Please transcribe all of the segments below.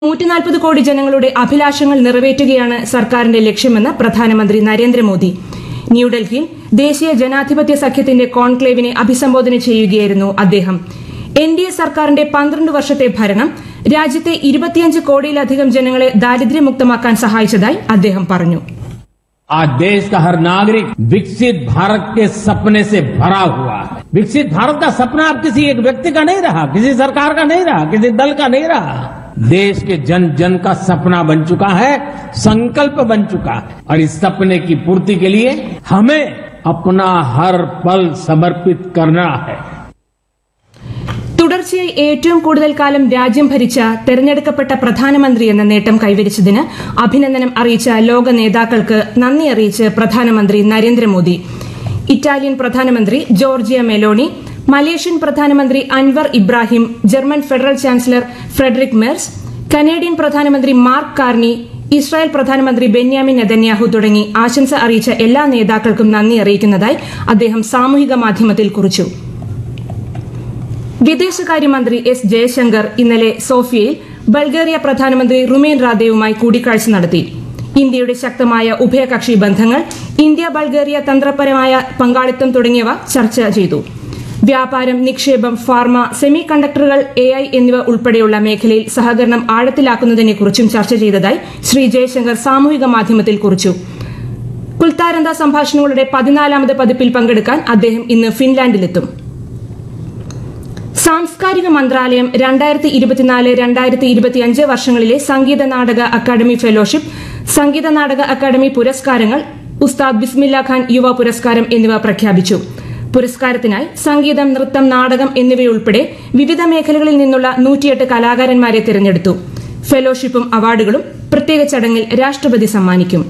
നൂറ്റിനാൽപ്പത് കോടി ജനങ്ങളുടെ അഭിലാഷങ്ങൾ നിറവേറ്റുകയാണ് സർക്കാരിന്റെ ലക്ഷ്യമെന്ന് പ്രധാനമന്ത്രി നരേന്ദ്രമോദി ന്യൂഡൽഹിയിൽ ദേശീയ ജനാധിപത്യ സഖ്യത്തിന്റെ കോൺക്ലേവിനെ അഭിസംബോധന ചെയ്യുകയായിരുന്നു അദ്ദേഹം എൻ ഡി എ സർക്കാരിന്റെ പന്ത്രണ്ട് വർഷത്തെ ഭരണം രാജ്യത്തെ ഇരുപത്തിയഞ്ച് കോടിയിലധികം ജനങ്ങളെ ദാരിദ്ര്യമുക്തമാക്കാൻ സഹായിച്ചതായി അദ്ദേഹം പറഞ്ഞു आज देश का हर नागरिक विकसित भारत के सपने से भरा हुआ है विकसित भारत का सपना अब किसी एक व्यक्ति का नहीं रहा किसी सरकार का नहीं रहा किसी दल का नहीं रहा देश के जन जन का सपना बन चुका है संकल्प बन चुका है और इस सपने की पूर्ति के लिए हमें अपना हर पल समर्पित करना है തുടർച്ചയായി ഏറ്റവും കൂടുതൽ കാലം രാജ്യം ഭരിച്ച തെരഞ്ഞെടുക്കപ്പെട്ട പ്രധാനമന്ത്രി എന്ന നേട്ടം കൈവരിച്ചതിന് അഭിനന്ദനം അറിയിച്ച ലോക നേതാക്കൾക്ക് നന്ദി അറിയിച്ച് പ്രധാനമന്ത്രി നരേന്ദ്രമോദി ഇറ്റാലിയൻ പ്രധാനമന്ത്രി ജോർജിയ മെലോണി മലേഷ്യൻ പ്രധാനമന്ത്രി Anwar Ibrahim German federal chancellor Friedrich Merz Canadian പ്രധാനമന്ത്രി മാർക്ക് കാർണി ഇസ്രായേൽ പ്രധാനമന്ത്രി ബെന്യാമിൻ നെതന്യാഹു തുടങ്ങി ആശംസ അറിയിച്ച എല്ലാ നേതാക്കൾക്കും നന്ദി അറിയിക്കുന്നതായി അദ്ദേഹം സാമൂഹിക മാധ്യമത്തിൽ കുറിച്ചു വിദേശകാര്യമന്ത്രി എസ് ജയശങ്കർ ഇന്നലെ സോഫിയയിൽ ബൾഗേറിയ പ്രധാനമന്ത്രി റുമേൻ റാദേവുമായി കൂടിക്കാഴ്ച നടത്തി ഇന്ത്യയുടെ ശക്തമായ ഉഭയകക്ഷി ബന്ധങ്ങൾ ഇന്ത്യ ബൾഗേറിയ തന്ത്രപരമായ പങ്കാളിത്തം തുടങ്ങിയവ ചർച്ച ചെയ്തു വ്യാപാരം നിക്ഷേപം ഫാർമ സെമി കണ്ടക്ടറുകൾ എ ഐ എന്നിവ ഉൾപ്പെടെയുള്ള മേഖലയിൽ സഹകരണം ആഴത്തിലാക്കുന്നതിനെക്കുറിച്ചും ചർച്ച ചെയ്തതായി ശ്രീ ജയശങ്കർ സാമൂഹിക മാധ്യമത്തിൽ കുറിച്ചു കുൽത്താരന്ത സംഭാഷണങ്ങളുടെ പതിനാലാമത് പതിപ്പിൽ പങ്കെടുക്കാൻ അദ്ദേഹം ഇന്ന് ഫിൻലാൻഡിലെത്തും സാംസ്കാരിക മന്ത്രാലയം രണ്ടായിരത്തി ഇരുപത്തിനാല് രണ്ടായിരത്തി ഇരുപത്തിയഞ്ച് വർഷങ്ങളിലെ സംഗീത നാടക അക്കാദമി ഫെലോഷിപ്പ് സംഗീത നാടക അക്കാദമി പുരസ്കാരങ്ങൾ ഉസ്താദ് ബിസ്മില്ല ഖാൻ യുവ പുരസ്കാരം എന്നിവ പ്രഖ്യാപിച്ചു പുരസ്കാരത്തിനായി സംഗീതം നൃത്തം നാടകം എന്നിവയുൾപ്പെടെ വിവിധ മേഖലകളിൽ നിന്നുള്ള നൂറ്റിയെട്ട് കലാകാരന്മാരെ തിരഞ്ഞെടുത്തു ഫെലോഷിപ്പും അവാർഡുകളും പ്രത്യേക ചടങ്ങിൽ രാഷ്ട്രപതി സമ്മാനിക്കും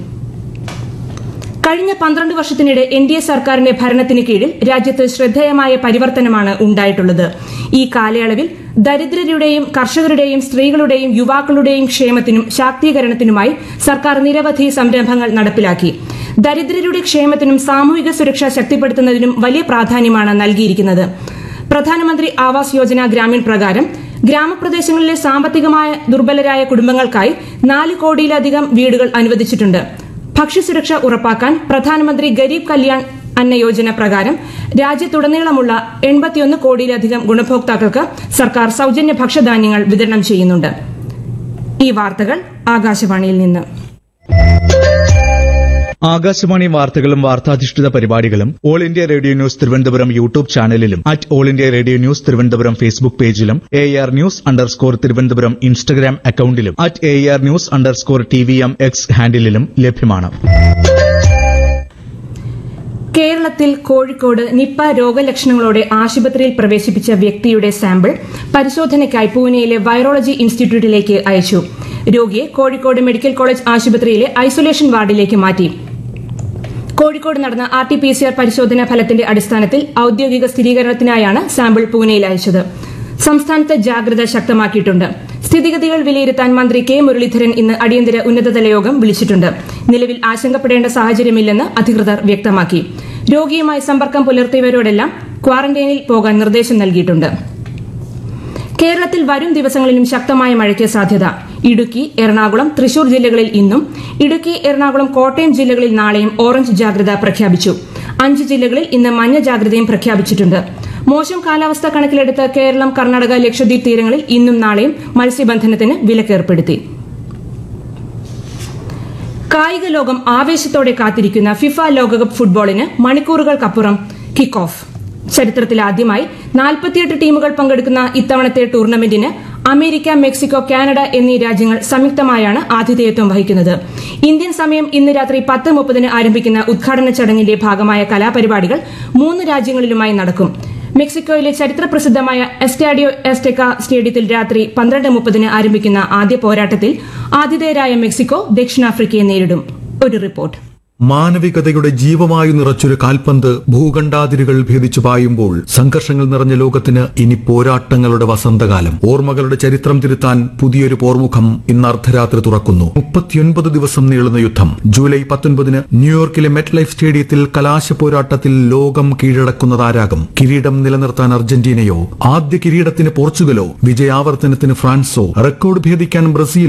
കഴിഞ്ഞ പന്ത്രണ്ട് വർഷത്തിനിടെ എൻ ഡി എ സർക്കാരിന്റെ ഭരണത്തിന് കീഴിൽ രാജ്യത്ത് ശ്രദ്ധേയമായ പരിവർത്തനമാണ് ഉണ്ടായിട്ടുള്ളത് ഈ കാലയളവിൽ ദരിദ്രരുടെയും കർഷകരുടെയും സ്ത്രീകളുടെയും യുവാക്കളുടെയും ക്ഷേമത്തിനും ശാക്തീകരണത്തിനുമായി സർക്കാർ നിരവധി സംരംഭങ്ങൾ നടപ്പിലാക്കി ദരിദ്രരുടെ ക്ഷേമത്തിനും സാമൂഹിക സുരക്ഷ ശക്തിപ്പെടുത്തുന്നതിനും വലിയ പ്രാധാന്യമാണ് നൽകിയിരിക്കുന്നത് പ്രധാനമന്ത്രി ആവാസ് യോജന ഗ്രാമീൺ പ്രകാരം ഗ്രാമപ്രദേശങ്ങളിലെ സാമ്പത്തികമായ ദുർബലരായ കുടുംബങ്ങൾക്കായി നാല് കോടിയിലധികം വീടുകൾ അനുവദിച്ചിട്ടുണ്ട് ഭക്ഷ്യസുരക്ഷ ഉറപ്പാക്കാൻ പ്രധാനമന്ത്രി ഗരീബ് കല്യാൺ അന്ന യോജന പ്രകാരം രാജ്യത്തുടനീളമുള്ള എൺപത്തിയൊന്ന് കോടിയിലധികം ഗുണഭോക്താക്കൾക്ക് സർക്കാർ സൌജന്യ ഭക്ഷ്യധാന്യങ്ങൾ വിതരണം ചെയ്യുന്നുണ്ട് ഈ വാർത്തകൾ ആകാശവാണിയിൽ നിന്ന് ആകാശവാണി വാർത്തകളും വാർത്താധിഷ്ഠിത പരിപാടികളും all India radio news Thiruvananthapuram YouTube ചാനലിലും at all India radio news Thiruvananthapuram Facebook പേജിലും A R news underscore Thiruvananthapuram Instagram അക്കൌണ്ടിലും at A R news underscore T V M X ഹാൻഡിലും ലഭ്യമാണ് കേരളത്തിൽ കോഴിക്കോട് നിപ്പ രോഗലക്ഷണങ്ങളോടെ ആശുപത്രിയിൽ പ്രവേശിപ്പിച്ച വ്യക്തിയുടെ സാമ്പിൾ പരിശോധനയ്ക്കായി പൂനെയിലെ വൈറോളജി ഇൻസ്റ്റിറ്റ്യൂട്ടിലേക്ക് അയച്ചു രോഗിയെ കോഴിക്കോട് മെഡിക്കൽ കോളേജ് ആശുപത്രിയിലെ ഐസൊലേഷൻ വാർഡിലേക്ക് മാറ്റി കോഴിക്കോട് നടന്ന R T P C R പരിശോധനാ ഫലത്തിന്റെ അടിസ്ഥാനത്തിൽ ഔദ്യോഗിക സ്ഥിരീകരണത്തിനായാണ് സാമ്പിൾ പൂനെയിൽ അയച്ചത് സംസ്ഥാനത്ത് ജാഗ്രത ശക്തമാക്കിയിട്ടുണ്ട് സ്ഥിതിഗതികൾ വിലയിരുത്താൻ മന്ത്രി കെ മുരളീധരൻ ഇന്ന് അടിയന്തര ഉന്നതതല യോഗം വിളിച്ചിട്ടുണ്ട് നിലവിൽ ആശങ്കപ്പെടേണ്ട സാഹചര്യമില്ലെന്ന് അധികൃതർ വ്യക്തമാക്കി രോഗിയുമായി സമ്പർക്കം പുലർത്തിയവരോടെല്ലാം ക്വാറന്റൈനിൽ പോകാൻ നിർദ്ദേശം നൽകിയിട്ടുണ്ട് കേരളത്തിൽ വരും ദിവസങ്ങളിലും ശക്തമായ മഴയ്ക്ക് സാധ്യത ഇടുക്കി എറണാകുളം തൃശൂർ ജില്ലകളിൽ ഇന്നും ഇടുക്കി എറണാകുളം കോട്ടയം ജില്ലകളിൽ നാളെയും ഓറഞ്ച് ജാഗ്രത പ്രഖ്യാപിച്ചു അഞ്ച് ജില്ലകളിൽ ഇന്ന് മഞ്ഞ ജാഗ്രതയും പ്രഖ്യാപിച്ചിട്ടുണ്ട് മോശം കാലാവസ്ഥ കണക്കിലെടുത്ത് കേരളം കർണാടക ലക്ഷദ്വീപ് തീരങ്ങളിൽ ഇന്നും നാളെയും മത്സ്യബന്ധനത്തിന് വിലക്കേർപ്പെടുത്തി കായിക ലോകം ആവേശത്തോടെ കാത്തിരിക്കുന്ന ഫിഫ ലോകകപ്പ് ഫുട്ബോളിന് മണിക്കൂറുകൾക്കപ്പുറം കിക്ക് ഓഫ് ചരിത്രത്തിലാദ്യമായി നാൽപ്പത്തിയെട്ട് ടീമുകൾ പങ്കെടുക്കുന്ന ഇത്തവണത്തെ ടൂർണമെന്റിന് അമേരിക്ക മെക്സിക്കോ കാനഡ എന്നീ രാജ്യങ്ങൾ സംയുക്തമായാണ് ആതിഥേയത്വം വഹിക്കുന്നത് ഇന്ത്യൻ സമയം ഇന്ന് രാത്രി പത്ത് മുപ്പതിന് ആരംഭിക്കുന്ന ഉദ്ഘാടന ചടങ്ങിന്റെ ഭാഗമായ കലാപരിപാടികൾ മൂന്ന് രാജ്യങ്ങളിലുമായി നടക്കും മെക്സിക്കോയിലെ ചരിത്ര പ്രസിദ്ധമായ എസ്റ്റാഡിയോ എസ്റ്റെക്ക സ്റ്റേഡിയത്തിൽ രാത്രി പന്ത്രണ്ട് മുപ്പതിന് ആരംഭിക്കുന്ന ആദ്യ പോരാട്ടത്തിൽ ആതിഥേയരായ മെക്സിക്കോ ദക്ഷിണാഫ്രിക്കയെ നേരിടും ഒരു റിപ്പോർട്ട് മാനവികതയുടെ ജീവമായി നിറച്ചൊരു കാൽപന്ത് ഭൂഖണ്ഡാതിരുകൾ ഭേദിച്ചു പായുമ്പോൾ സംഘർഷങ്ങൾ നിറഞ്ഞ ലോകത്തിന് ഇനി പോരാട്ടങ്ങളുടെ വസന്തകാലം ഓർമ്മകളുടെ ചരിത്രം തിരുത്താൻ പുതിയൊരു പോർമുഖം ഇന്ന് അർദ്ധരാത്രി തുറക്കുന്നു മുപ്പത്തിയൊൻപത് ദിവസം നീളുന്ന യുദ്ധം ജൂലൈ പത്തൊൻപതിന് ന്യൂയോർക്കിലെ മെറ്റ് ലൈഫ് സ്റ്റേഡിയത്തിൽ കലാശ പോരാട്ടത്തിൽ ലോകം കീഴടക്കുന്നതാരാകും കിരീടം നിലനിർത്താൻ അർജന്റീനയോ ആദ്യ കിരീടത്തിന് പോർച്ചുഗലോ വിജയാവർത്തനത്തിന് ഫ്രാൻസോ റെക്കോർഡ് ഭേദിക്കാൻ ബ്രസീലോ